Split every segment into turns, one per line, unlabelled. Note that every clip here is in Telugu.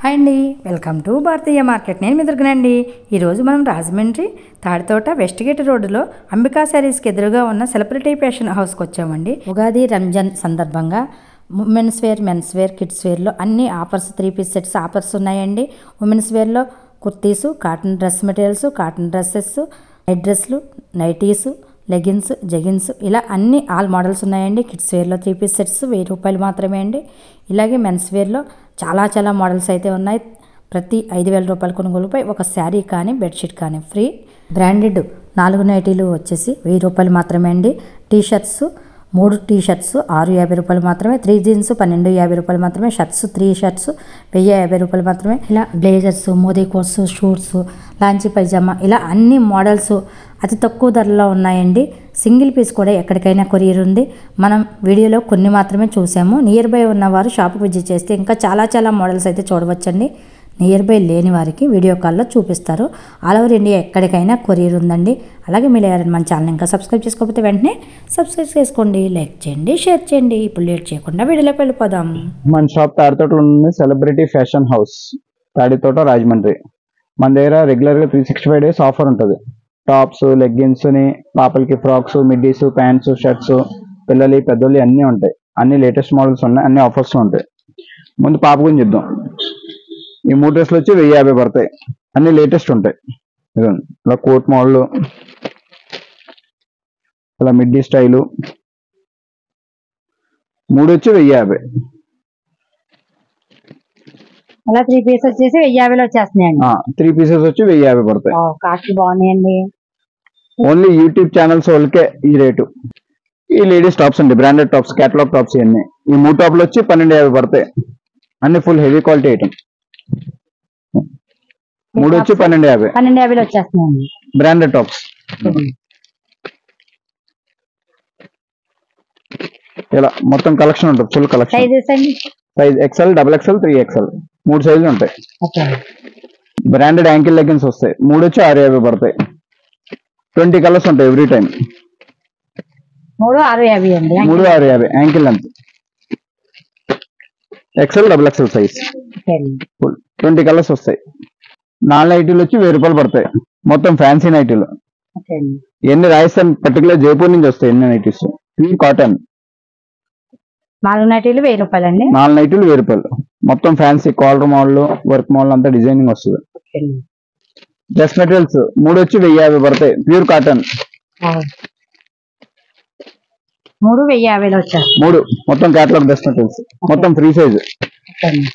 హాయ్ అండి వెల్కమ్ టు భారతీయ మార్కెట్ నేను మెదురుకునండి ఈరోజు మనం రాజమండ్రి తాడితోట వెస్ట్ గేట్ రోడ్డులో అంబికా శారీస్కి ఎదురుగా ఉన్న సెలబ్రిటీ ఫ్యాషన్ హౌస్కి వచ్చామండి ఉగాది రంజాన్ సందర్భంగా womens wear mens wear kids వేర్లో అన్ని offers three piece sets offers ఉన్నాయండి ఉమెన్స్ వేర్లో kurtis cotton dress materials cotton dresses night డ్రెస్లు నైటీసు లెగిన్స్ జెగిన్స్ ఇలా అన్ని ఆల్ మోడల్స్ ఉన్నాయండి కిడ్స్ వేర్లో త్రీ పీస్ సెట్స్ వెయ్యి రూపాయలు మాత్రమే అండి ఇలాగే మెన్స్ వేర్లో చాలా చాలా మోడల్స్ అయితే ఉన్నాయి ప్రతి ఐదు వేల రూపాయల కొనుగోలుపై ఒక శారీ కానీ బెడ్షీట్ కానీ ఫ్రీ బ్రాండెడ్ నాలుగు నైటీలు వచ్చేసి వెయ్యి రూపాయలు మాత్రమే అండి టీ షర్ట్స్ మూడు టీ షర్ట్స్ ఆరు యాభై రూపాయలు మాత్రమే త్రీ జీన్స్ పన్నెండు యాభై రూపాయలు మాత్రమే షర్ట్స్ త్రీ షర్ట్స్ వెయ్యి యాభై రూపాయలు మాత్రమే ఇలా బ్లేజర్స్ మోదీ కోట్స్ షూట్స్ లాంచీ పైజామా ఇలా అన్ని మోడల్స్ అతి తక్కువ ధరలో ఉన్నాయండి సింగిల్ పీస్ కూడా ఎక్కడికైనా కొరియర్ ఉంది మనం వీడియోలో కొన్ని మాత్రమే చూసాము నియర్ బై ఉన్నవారు షాప్కి విజిట్ చేస్తే ఇంకా చాలా చాలా మోడల్స్ అయితే చూడవచ్చండి నియర్ బై లేని వారికి వీడియో కాల్లో చూపిస్తారు ఆల్ ఓవర్ ఇండియా ఎక్కడికైనా కొరియర్ ఉందండి అలాగే మీరు ఎవరైనా మన ఛానల్ ఇంకా సబ్స్క్రైబ్ చేసుకోకపోతే వెంటనే సబ్స్క్రైబ్ చేసుకోండి లైక్ చేయండి షేర్ చేయండి ఇప్పుడు లేట్ చేయకుండా వీడియోలోకి వెళ్ళిపోదాం
మన షాప్ తాడితోటలో ఉంది celebrity fashion house Taditota Rajahmundry మన దగ్గర రెగ్యులర్ గా three sixty five days offer ఉంటుంది టాప్స్ లెగ్గిన్స్ ని పాపలకి ఫ్రాక్స్ మిడ్డీస్ ప్యాంట్స్ షర్ట్స్ పిల్లలు పెద్దలు అన్నీ ఉంటాయి అన్ని లేటెస్ట్ మోడల్స్ ఉన్నాయి అన్ని ఆఫర్స్ ఉంటాయి ముందు పాప గురించి చూద్దాం ఈ మూడు డ్రెస్లు వచ్చి వెయ్యి యాభై పడతాయి అన్ని లేటెస్ట్ ఉంటాయి ఇదిగోండి. ఇలా కోట్ మోడల్ ఇలా మిడ్డీ స్టైలు మూడు వచ్చి వెయ్యి యాభై
అలా త్రీ పీస్ వచ్చేసి వెయ్యి యాభైలో వచ్చేస్తున్నాయండి
త్రీ పీసెస్ వచ్చి వెయ్యి యాభై పడతాయి
కాస్ట్ బాగున్నాయండి
ఓన్లీ యూట్యూబ్ ఛానల్స్ వాళ్ళకే ఈ రేటు ఈ లేడీస్ టాప్స్ అండి బ్రాండెడ్ టాప్స్ కేటలాగ్ టాప్స్ ఇవన్నీ ఈ మూడు టాప్లు వచ్చి పన్నెండు యాభై పడతాయి అన్ని ఫుల్ హెవీ క్వాలిటీ ఐటమ్ మూడు వచ్చి పన్నెండు యాభై
పన్నెండు యాభైలో వచ్చేస్తున్నాయండి
బ్రాండెడ్ టాప్స్ ఇలా మొత్తం కలెక్షన్ ఉంటుంది ఫుల్ కలెక్షన్
సైజెస్ అండి
size XL double XL three XL మూడు సైజులు ఉంటాయి
ఓకే
బ్రాండెడ్ యాంకిల్ లెగ్గిన్స్ వస్తాయి మూడు వచ్చి ఆరు యాభై పడతాయి ట్వంటీ కలర్స్ ఉంటాయి ఎవ్రీ టైం
మూడు ఆరు యాభై అండి
మూడు ఆరు యాభై ankle length XL double XL size
okay అండి
ఫుల్ ట్వంటీ కలర్స్ వస్తాయి నాలుగు నైటీలు వచ్చి వెయ్యి రూపాయలు పడతాయి మొత్తం ఫ్యాన్సీ నైటీలు
ఓకే అండి
ఎన్ని రాజస్థాన్ పర్టికులర్ జైపూర్ నుంచి వస్తాయి ఎన్ని నైటీస్ ప్యూర్ కాటన్
నాలుగు నైటీలు వెయ్యి రూపాయలు అండి
నాలుగు నైటీలు వెయ్యి రూపాయలు మొత్తం fancy collar model work model అంతా డిజైనింగ్ వస్తుంది
ఓకే అండి
డ్రెస్ మెటీరియల్స్ మూడు వచ్చి వెయ్యి యాభై పడతాయి ప్యూర్ కాటన్
ఆ. మూడు వెయ్యి యాభైలో వచ్చేస్తాయి
మూడు మొత్తం క్యాటలాగ్ డ్రెస్ మెటీరియల్స్ మొత్తం ఫ్రీ సైజ్
ఓకే అండి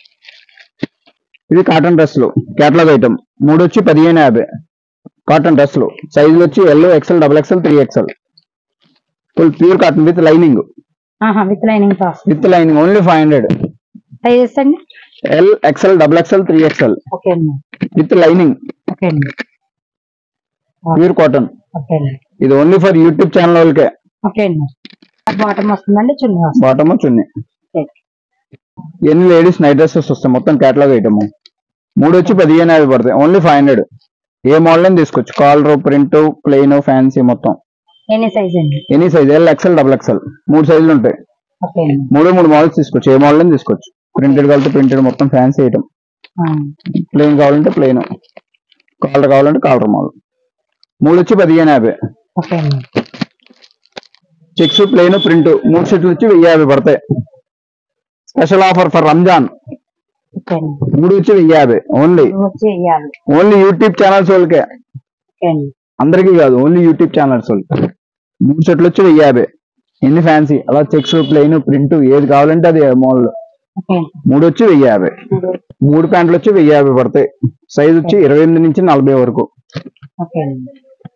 ఇది కాటన్ డ్రెస్లు క్యాటలాగ్ ఐటమ్ మూడు వచ్చి పదిహేను యాభై కాటన్ డ్రెస్లు సైజులు వచ్చి L XL double XL three XL full pure cotton with lining
ఆహా with lining tops
with lining only five hundred
sizes అండి
L XL double XL three XL
okay అండి
విత్ లైనింగ్
ఓకే అండి
ప్యూర్ కాటన్
ఓకే అండి
ఇది ఓన్లీ ఫర్ యూట్యూబ్ ఛానల్ వాళ్ళకే
ఓకే అండి బాటమ్ వస్తుందండి చున్నీ వస్తుంది
బాటమ్ చున్ని
ఓకే.
ఎన్ని లేడీస్ నైట్ డ్రెస్సెస్ వస్తాయి మొత్తం క్యాటలాగ్ ఐటమ్ మూడు వచ్చి పదిహేను యాభై పడతాయి ఓన్లీ ఫైవ్ హండ్రెడ్ ఏ మోడల్ అని తీసుకోవచ్చు కాలర్ ప్రింట్ ప్లెయిన్ ఫ్యాన్సీ మొత్తం
ఎన్ని సైజ్ అండి
any size L XL double XL మూడు సైజులు ఉంటాయి
ఓకే అండి
మూడు మూడు మోడల్స్ తీసుకోవచ్చు ఏ మోడల్ అని తీసుకోవచ్చు ప్రింటెడ్ కావాలంటే ప్రింటెడ్ మొత్తం ఫ్యాన్సీ ఐటమ్
ఆ.
ప్లెయిన్ కావాలంటే ప్లెయిన్ కాలర్ కావాలంటే కాలర్ మోడల్ మూడు వచ్చి పదిహేను యాభై
ఓకే అండి
చెక్స్ ప్లెయిన్ ప్రింట్ మూడు సెట్లు వచ్చి వెయ్యి యాభై పడతాయి special offer for Ramzan
okay అండి
మూడు వచ్చి వెయ్యి యాభై ఓన్లీ
వచ్చి వెయ్యాలి
ఓన్లీ యూట్యూబ్ ఛానల్స్ వాళ్ళకే
ఓకే అండి
అందరికీ కాదు ఓన్లీ యూట్యూబ్ ఛానల్స్ వాళ్ళకి మూడు సెట్లు వచ్చి వెయ్యి యాభై ఎన్ని ఫ్యాన్సీ అలా చెక్స్ ప్లెయిన్ ప్రింట్ ఏది కావాలంటే అది మోడల్
ఓకే అండి
మూడు వచ్చి వెయ్యి యాభై మూడు ప్యాంట్లు వచ్చి వెయ్యి యాభై పడతాయి సైజ్ వచ్చి ఇరవై ఎనిమిది నుంచి నలభై వరకు
ఓకే అండి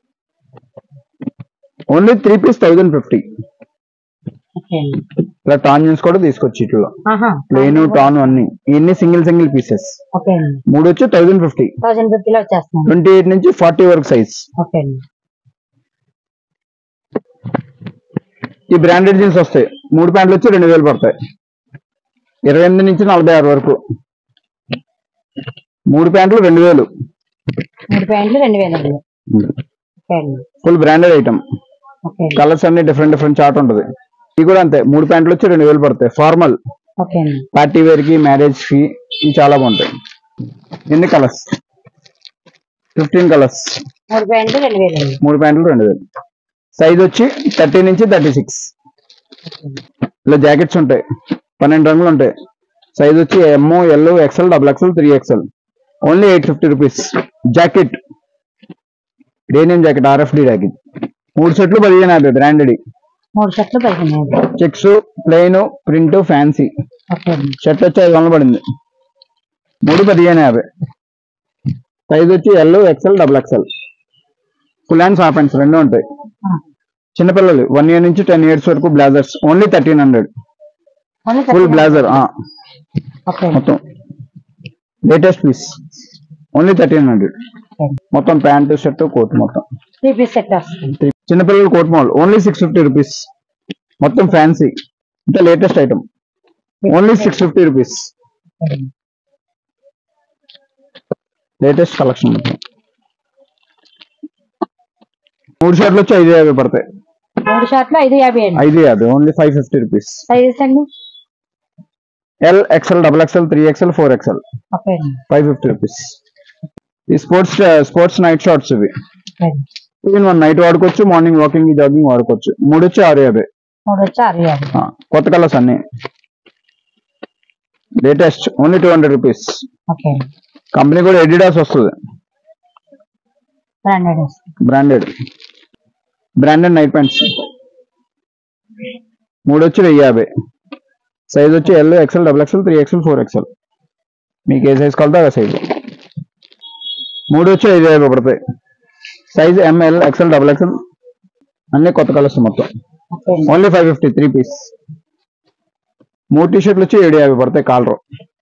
only three piece thousand fifty
okay అండి
ఇలా టాన్ జీన్స్ కూడా తీసుకొచ్చి ఇట్లా
ఆహా
ప్లెయిన్ టాన్ అన్ని ఇన్ని సింగిల్ సింగిల్ పీసెస్
ఓకే అండి
మూడు వచ్చి థౌజండ్ ఫిఫ్టీ
థౌసండ్ ఫిఫ్టీలో వచ్చేస్తున్నాను
ట్వంటీ ఎయిట్ నుంచి ఫార్టీ వరకు సైజ్
ఓకే అండి
ఈ బ్రాండెడ్ జీన్స్ వస్తాయి మూడు ప్యాంట్లు వచ్చి రెండు వేలు పడతాయి ఇరవై ఎనిమిది నుంచి నలభై ఆరు వరకు మూడు ప్యాంట్లు రెండు వేలు
మూడు ప్యాంట్లు రెండు వేలు అండి ఓకే అండి
ఫుల్ బ్రాండెడ్ ఐటమ్
ఓకే అండి
కలర్స్ అన్ని డిఫరెంట్ డిఫరెంట్ చార్ట్ ఉంటుంది ఇది కూడా అంతే మూడు ప్యాంట్లు వచ్చి రెండు వేలు పడతాయి ఫార్మల్
ఓకే అండి
పార్టీ వేర్ కి మ్యారేజ్ కి ఇవి చాలా బాగుంటాయి ఎన్ని కలర్స్ ఫిఫ్టీన్ కలర్స్
మూడు ప్యాంట్లు రెండు వేలు అండి
మూడు ప్యాంట్లు రెండు వేలు సైజ్ వచ్చి థర్టీ నుంచి థర్టీ సిక్స్ ఇలా జాకెట్స్ ఉంటాయి పన్నెండు రంగులు ఉంటాయి సైజ్ వచ్చి M L XL double XL three XL only eight fifty rupees jacket denim jacket RFD jacket మూడు సెట్లు పదిహేను యాభై బ్రాండెడ్
మూడు షర్ట్లు పదిహేను వేలు
checks plain print fancy
okay అండి
షర్ట్ వచ్చి ఐదు వందలు పడింది మూడు పదిహేను యాభై సైజ్ వచ్చి L XL double XL full hands half hands రెండు ఉంటాయి
ఆ.
చిన్నపిల్లలు వన్ ఇయర్ నుంచి టెన్ ఇయర్స్ వరకు blazers only thirteen hundred
only
full
thirty
blazer
okay అండి
మొత్తం latest piece only thirteen hundred
okay.
మొత్తం ప్యాంట్ షర్ట్ కోట్ మొత్తం
త్రీ పీస్ సెట్ వస్తుంది
చిన్నపిల్లలు కోట్ మోల్ ఓన్లీ సిక్స్ ఫిఫ్టీ రూపీస్ మొత్తం ఫ్యాన్సీ ఇంత latest item only six fifty rupees
okay అండి.
లేటెస్ట్ కలెక్షన్ మొత్తం మూడు షర్ట్లు వచ్చి ఐదు యాభై పడతాయి
మూడు షర్ట్లు ఐదు యాభై అండి
ఐదు యాభై only five fifty rupees
sizes అండి
L XL double XL three XL four XL
okay అండి
ఫైవ్ ఫిఫ్టీ రూపీస్ ఈ స్పోర్ట్స్ స్పోర్ట్స్ నైట్ షార్ట్స్ ఇవి
ఓకే అండి.
ఈవెన్ వన్ నైట్ వాడుకోవచ్చు మార్నింగ్ వాకింగ్ జాగింగ్ వాడుకోవచ్చు మూడు వచ్చి ఆరు యాభై
మూడు వచ్చి ఆరు యాభై
ఆ, కొత్త కలర్స్ అన్ని latest only two hundred rupees
okay అండి
కంపెనీ కూడా ఎడిడాస్ వస్తుంది
బ్రాండెడ్ వస్తుంది
బ్రాండెడ్ బ్రాండెడ్ నైట్ ప్యాంట్స్ మూడు వచ్చి వెయ్యి యాభై సైజ్ వచ్చి L XL double XL three XL four XL మీకు ఏ సైజ్ కలుతా ఆ సైజ్ మూడు వచ్చి ఐదు యాభై పడతాయి size M L XL double XL అన్ని కొత్త కలర్స్ మొత్తం
ఓకే అండి
only five fifty three piece మూడు టీ షర్ట్లు వచ్చి ఏడు యాభై పడతాయి కాలర్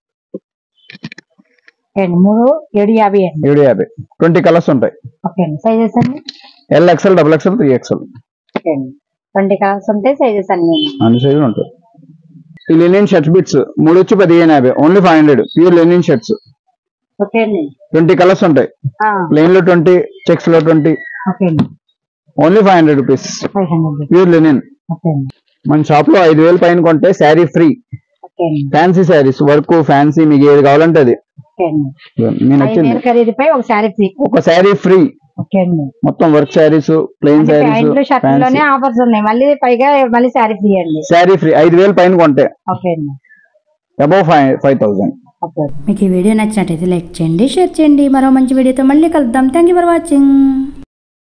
ఓకే అండి మూడు ఏడు యాభై అండి
ఏడు యాభై ట్వంటీ కలర్స్ ఉంటాయి
ఓకే అండి సైజెస్ అండి
L XL double XL three XL
okay అండి ట్వంటీ కలర్స్ ఉంటాయి సైజెస్ అన్ని
అన్ని సైజులు ఉంటాయి ఈ లెనిన్ షర్ట్స్ బిట్స్ మూడు వచ్చి పదిహేను యాభై only five hundred pure linen shirts
okay అండి
ట్వంటీ కలర్స్ ఉంటాయి
ఆ,
ప్లెయిన్ లో ట్వంటీ చెక్స్ లో ట్వంటీ
ఓకే అండి
only five hundred rupees
five hundred
pure linen
okay అండి
మన షాప్ లో ఐదు వేలు పైన కొంటే శారీ ఫ్రీ
ఓకే అండి
ఫ్యాన్సీ శారీస్ వర్క్ ఫ్యాన్సీ మీకు ఏది కావాలంటే అది
ఓకే అండి
మీ
ఐదు
నచ్చింది
వేలు ఖరీదుపై ఒక శారీ ఫ్రీ
ఒక శారీ ఫ్రీ
ఓకే అండి
మొత్తం వర్క్ శారీస్ ప్లెయిన్
అంటే ప్యాంట్లు
శారీస్
షర్ట్లోనే ఆఫర్స్ ఉన్నాయి మళ్ళీ పైగా మళ్ళీ శారీ ఫ్రీ అండి
శారీ ఫ్రీ ఐదు వేలు పైన కొంటే
ఓకే అండి
above five five thousand
okay
మీకు ఈ వీడియో నచ్చినట్టయితే లైక్ చేయండి షేర్ చేయండి మరో మంచి వీడియోతో మళ్ళీ కలుద్దాం థ్యాంక్ యూ ఫర్ వాచింగ్